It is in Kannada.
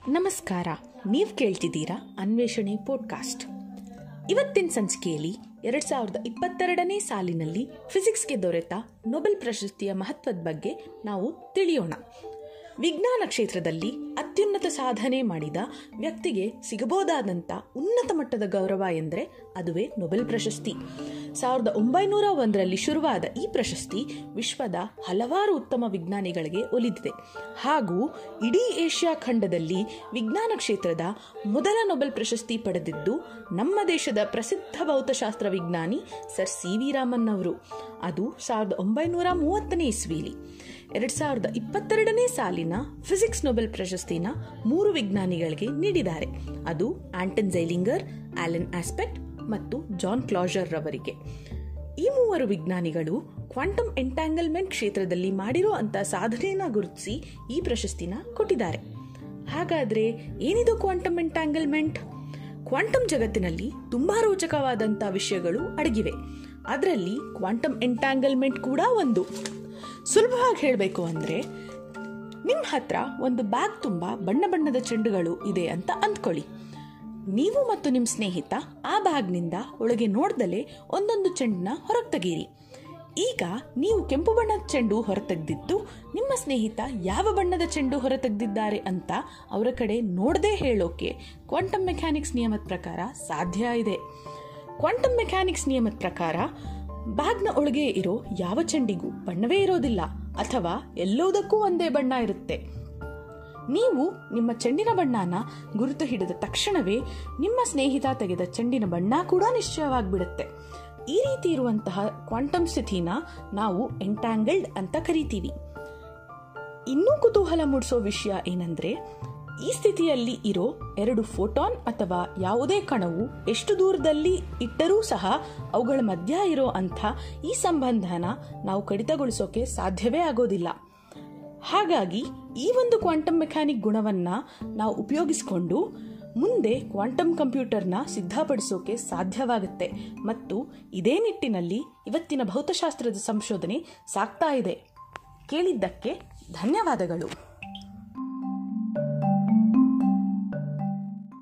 ನಮಸ್ಕಾರ ನೀವು ಕೇಳ್ತಿದ್ದೀರಾ ಅನ್ವೇಷಣೆ ಪೋಡ್ಕಾಸ್ಟ್ ಇವತ್ತಿನ ಸಂಚಿಕೆಯಲ್ಲಿ ಎರಡು ಸಾವಿರದ ಇಪ್ಪತ್ತೆರಡನೇ ಸಾಲಿನಲ್ಲಿ ಫಿಸಿಕ್ಸ್ಗೆ ದೊರೆತ ನೊಬೆಲ್ ಪ್ರಶಸ್ತಿಯ ಮಹತ್ವದ ಬಗ್ಗೆ ನಾವು ತಿಳಿಯೋಣ ವಿಜ್ಞಾನ ಕ್ಷೇತ್ರದಲ್ಲಿ ಅತ್ಯುನ್ನತ ಸಾಧನೆ ಮಾಡಿದ ವ್ಯಕ್ತಿಗೆ ಸಿಗಬಹುದಾದಂಥ ಉನ್ನತ ಮಟ್ಟದ ಗೌರವ ಎಂದರೆ ಅದುವೇ ನೊಬೆಲ್ ಪ್ರಶಸ್ತಿ ಸಾವಿರದ ಒಂಬೈನೂರ ಒಂದರಲ್ಲಿ ಶುರುವಾದ ಈ ಪ್ರಶಸ್ತಿ ವಿಶ್ವದ ಹಲವಾರು ಉತ್ತಮ ವಿಜ್ಞಾನಿಗಳಿಗೆ ಒಲಿದಿದೆ ಹಾಗೂ ಇಡೀ ಏಷ್ಯಾ ಖಂಡದಲ್ಲಿ ವಿಜ್ಞಾನ ಕ್ಷೇತ್ರದ ಮೊದಲ ನೊಬೆಲ್ ಪ್ರಶಸ್ತಿ ಪಡೆದಿದ್ದು ನಮ್ಮ ದೇಶದ ಪ್ರಸಿದ್ಧ ಭೌತಶಾಸ್ತ್ರ ವಿಜ್ಞಾನಿ ಸರ್ ಸಿ ವಿ ರಾಮನ್ ಅವರು ಅದು ಸಾವಿರದ ಒಂಬೈನೂರ ಮೂವತ್ತನೇ ಇಸ್ವಿಲಿ ಎರಡು ಸಾವಿರದ ಇಪ್ಪತ್ತೆರಡನೇ ಸಾಲಿನ ಫಿಸಿಕ್ಸ್ ನೊಬೆಲ್ ಪ್ರಶಸ್ತಿನ ಮೂರು ವಿಜ್ಞಾನಿಗಳಿಗೆ ನೀಡಿದ್ದಾರೆ ಅದು ಆಂಟನ್ ಜೈಲಿಂಗರ್ ಆಲೆನ್ ಆಸ್ಪೆಕ್ಟ್ ಮತ್ತು ಜಾನ್ ಕ್ಲಾಜರ್ ರವರಿಗೆ ಈ ಮೂವರು ವಿಜ್ಞಾನಿಗಳು ಕ್ವಾಂಟಮ್ ಎಂಟ್ಯಾಂಗಲ್ಮೆಂಟ್ ಕ್ಷೇತ್ರದಲ್ಲಿ ಮಾಡಿರೋ ಅಂತ ಸಾಧನೆಯನ್ನ ಗುರುತಿಸಿ ಈ ಪ್ರಶಸ್ತಿನ ಕೊಟ್ಟಿದ್ದಾರೆ ಹಾಗಾದ್ರೆ ಏನಿದು ಕ್ವಾಂಟಮ್ ಎಂಟ್ಯಾಂಗಲ್ಮೆಂಟ್ ಕ್ವಾಂಟಮ್ ಜಗತ್ತಿನಲ್ಲಿ ತುಂಬಾ ರೋಚಕವಾದಂಥ ವಿಷಯಗಳು ಅಡಗಿವೆ ಅದರಲ್ಲಿ ಕ್ವಾಂಟಮ್ ಎಂಟ್ಯಾಂಗಲ್ಮೆಂಟ್ ಕೂಡ ಒಂದು ಸುಲಭವಾಗಿ ಹೇಳಬೇಕು ಅಂದರೆ ನಿಮ್ಮ ಹತ್ರ ಒಂದು ಬ್ಯಾಗ್ ತುಂಬ ಬಣ್ಣ ಬಣ್ಣದ ಚೆಂಡುಗಳು ಇದೆ ಅಂತ ಅಂದ್ಕೊಳ್ಳಿ ನೀವು ಮತ್ತು ನಿಮ್ಮ ಸ್ನೇಹಿತ ಆ ಬ್ಯಾಗ್ನಿಂದ ಒಳಗೆ ನೋಡ್ದಲೇ ಒಂದೊಂದು ಚೆಂಡನ್ನ ಹೊರಗೆ ತೆಗೀರಿ ಈಗ ನೀವು ಕೆಂಪು ಬಣ್ಣದ ಚೆಂಡು ಹೊರತೆಗೆದಿದ್ದು ನಿಮ್ಮ ಸ್ನೇಹಿತ ಯಾವ ಬಣ್ಣದ ಚೆಂಡು ಹೊರತೆಗೆದಿದ್ದಾರೆ ಅಂತ ಅವರ ಕಡೆ ನೋಡದೆ ಹೇಳೋಕೆ ಕ್ವಾಂಟಮ್ ಮೆಕ್ಯಾನಿಕ್ಸ್ ನಿಯಮದ ಪ್ರಕಾರ ಸಾಧ್ಯ ಇದೆ ಕ್ವಾಂಟಮ್ ಮೆಕ್ಯಾನಿಕ್ಸ್ ನಿಯಮದ ಪ್ರಕಾರ ಬ್ಯಾಗ್ನ ಒಳಗೆ ಇರೋ ಯಾವ ಚೆಂಡಿಗೂ ಬಣ್ಣವೇ ಇರೋದಿಲ್ಲ ಅಥವಾ ಎಲ್ಲೋದಕ್ಕೂ ಒಂದೇ ಬಣ್ಣ ಇರುತ್ತೆ ನೀವು ನಿಮ್ಮ ಚೆಂಡಿನ ಬಣ್ಣನ ಗುರುತು ಹಿಡಿದ ತಕ್ಷಣವೇ ನಿಮ್ಮ ಸ್ನೇಹಿತ ತೆಗೆದ ಚೆಂಡಿನ ಬಣ್ಣ ಕೂಡ ನಿಶ್ಚಯವಾಗ್ಬಿಡುತ್ತೆ ಈ ರೀತಿ ಇರುವಂತಹ ಕ್ವಾಂಟಮ್ ಸ್ಥಿತಿನ ನಾವು ಎಂಟ್ಯಾಂಗಲ್ಡ್ ಅಂತ ಕರಿತೀವಿ ಇನ್ನೂ ಕುತೂಹಲ ಮೂಡಿಸೋ ವಿಷಯ ಏನಂದ್ರೆ ಈ ಸ್ಥಿತಿಯಲ್ಲಿ ಇರೋ ಎರಡು ಫೋಟಾನ್ ಅಥವಾ ಯಾವುದೇ ಕಣವು ಎಷ್ಟು ದೂರದಲ್ಲಿ ಇಟ್ಟರೂ ಸಹ ಅವುಗಳ ಮಧ್ಯ ಇರೋ ಅಂಥ ಈ ಸಂಬಂಧನ ನಾವು ಕಡಿತಗೊಳಿಸೋಕೆ ಸಾಧ್ಯವೇ ಆಗೋದಿಲ್ಲ ಹಾಗಾಗಿ ಈ ಒಂದು ಕ್ವಾಂಟಮ್ ಮೆಕ್ಯಾನಿಕ್ ಗುಣವನ್ನ ನಾವು ಉಪಯೋಗಿಸಿಕೊಂಡು ಮುಂದೆ ಕ್ವಾಂಟಮ್ ಕಂಪ್ಯೂಟರ್ನ ಸಿದ್ಧಪಡಿಸೋಕೆ ಸಾಧ್ಯವಾಗುತ್ತೆ ಮತ್ತು ಇದೇ ನಿಟ್ಟಿನಲ್ಲಿ ಇವತ್ತಿನ ಭೌತಶಾಸ್ತ್ರದ ಸಂಶೋಧನೆ ಸಾಗ್ತಾ ಇದೆ ಕೇಳಿದ್ದಕ್ಕೆ ಧನ್ಯವಾದಗಳು